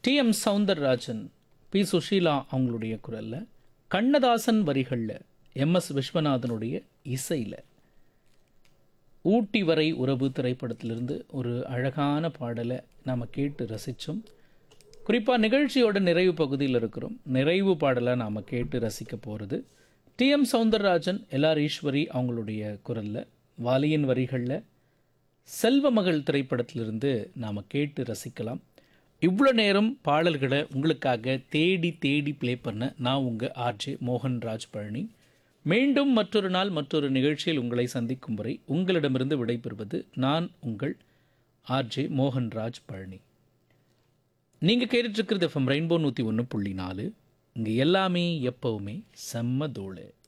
D M Soundararajan P Susheela அவங்களுடைய குரலில் கண்ணதாசன் வரிகளில் எம் எஸ் விஸ்வநாதனுடைய இசையில் ஊட்டி வரை உறவு திரைப்படத்திலிருந்து ஒரு அழகான பாடலை நாம் கேட்டு ரசித்தோம் குறிப்பாக நிகழ்ச்சியோட நிறைவு பகுதியில் இருக்கிறோம் நிறைவு பாடலை நாம் கேட்டு ரசிக்க போகிறது T M Soundararajan L R அவங்களுடைய குரலில் வாலியின் வரிகளில் செல்வமகள் திரைப்படத்திலிருந்து நாம் கேட்டு ரசிக்கலாம் இவ்வளோ நேரம் பாடல்களை உங்களுக்காக தேடி தேடி ப்ளே பண்ண நான் உங்கள் ஆர்ஜே மோகன்ராஜ் பழனி மீண்டும் மற்றொரு நாள் மற்றொரு நிகழ்ச்சியில் உங்களை சந்திக்கும் வரை உங்களிடமிருந்து விடைபெறுவது நான் உங்கள் ஆர்ஜே மோகன்ராஜ் பழனி நீங்கள் கேட்டுட்ருக்கிறது எஃப்எம் ரெயின்போ நூற்றி ஒன்று புள்ளி நாலு இங்கே எல்லாமே எப்போவுமே செம்ம தோளு